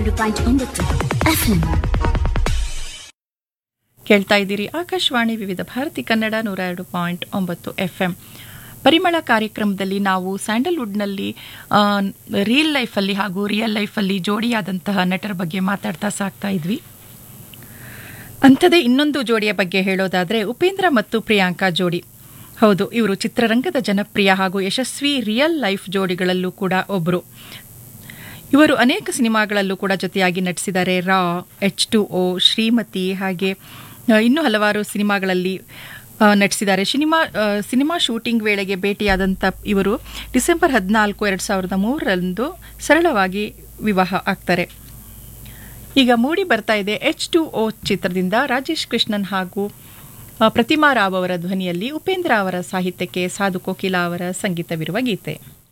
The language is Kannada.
ಎರಡು ಪಾಯಿಂಟ್ ಒಂಬತ್ತು ಎಫ್ಎಂ ಕೇಳ್ತಾ ಇದ್ದೀರಿ ಆಕಾಶವಾಣಿ ವಿವಿಧ ಭಾರತಿ ಕನ್ನಡ ನೂರ ಎರಡು ಪಾಯಿಂಟ್ ಒಂಬತ್ತು ಎಫ್ ಎಂ ಪರಿಮಳ ಕಾರ್ಯಕ್ರಮದಲ್ಲಿ ನಾವು ಸ್ಯಾಂಡಲ್ವುಡ್ನಲ್ಲಿ ಆ, ರಿಯಲ್ ಲೈಫಲ್ಲಿ ಹಾಗೂ ರಿಯಲ್ ಲೈಫಲ್ಲಿ ಜೋಡಿಯಾದಂತಹ ನಟರ ಬಗ್ಗೆ ಮಾತಾಡ್ತಾ ಸಾಕ್ತಾ ಇದ್ವಿ ಅಂಥದೇ ಇನ್ನೊಂದು ಜೋಡಿಯ ಬಗ್ಗೆ ಹೇಳೋದಾದರೆ ಉಪೇಂದ್ರ ಮತ್ತು ಪ್ರಿಯಾಂಕಾ ಜೋಡಿ ಹೌದು ಇವರು ಚಿತ್ರರಂಗದ ಜನಪ್ರಿಯ ಹಾಗೂ ಯಶಸ್ವಿ ರಿಯಲ್ ಲೈಫ್ ಜೋಡಿಗಳಲ್ಲೂ ಕೂಡ ಒಬ್ಬರು ಇವರು ಅನೇಕ ಸಿನಿಮಾಗಳಲ್ಲೂ ಕೂಡ ಜೊತೆಯಾಗಿ ನಟಿಸಿದ್ದಾರೆ ರಾ ಎಚ್ ಟು ಓ ಶ್ರೀಮತಿ ಹಾಗೆ ಆ, ಇನ್ನೂ ಹಲವಾರು ಸಿನಿಮಾಗಳಲ್ಲಿ ಆ, ನಟಿಸಿದ್ದಾರೆ ಸಿನಿಮಾ ಆ, ಸಿನಿಮಾ ಶೂಟಿಂಗ್ ವೇಳೆಗೆ ಭೇಟಿಯಾದಂಥ ಇವರು ಡಿಸೆಂಬರ್ ಹದಿನಾಲ್ಕು ಎರಡು ಸಾವಿರದ ಮೂರರಂದು ಸರಳವಾಗಿ ವಿವಾಹ ಆಗ್ತಾರೆ ಈಗ ಮೂಡಿ ಬರ್ತಾ ಇದೆ ಎಚ್ ಟು ಓ ಚಿತ್ರದಿಂದ ರಾಜೇಶ್ ಕೃಷ್ಣನ್ ಹಾಗೂ ಆ, ಪ್ರತಿಮಾ ರಾವ್ ಅವರ ಧ್ವನಿಯಲ್ಲಿ ಉಪೇಂದ್ರ ಅವರ ಸಾಹಿತ್ಯಕ್ಕೆ ಸಾಧು ಕೋಕಿಲಾ ಅವರ ಸಂಗೀತವಿರುವ ಗೀತೆ